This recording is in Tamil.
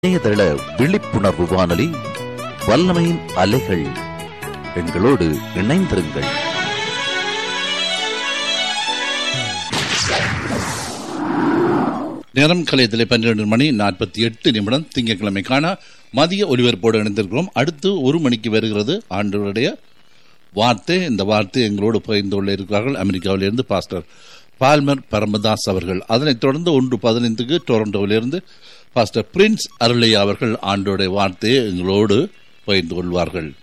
இணையதள விழிப்புணர்வு வானொலி வல்லமையின் அலைகள் எங்களோடு இணைந்திருங்கள் நேரம் கலையத்திலே பன்னிரண்டு மணி நாற்பத்தி எட்டு நிமிடம் திங்கட்கிழமைக்கான மதிய ஒலிபரப்போடு இணைந்திருக்கிறோம் அடுத்து ஒரு மணிக்கு வருகிறது ஆண்டவருடைய வார்த்தை இந்த வார்த்தை எங்களோடு பகிர்ந்து கொள்ள இருக்கிறார்கள் அமெரிக்காவிலிருந்து பாஸ்டர் பால்மர் பரமதாஸ் அவர்கள் அதனைத் தொடர்ந்து ஒன்று பதினைந்துக்கு டொரண்டோவிலிருந்து பாஸ்டர் பிரின்ஸ் அருளையா அவர்கள் ஆண்டோடைய வார்த்தையை எங்களோடு பகிர்ந்து கொள்வார்கள்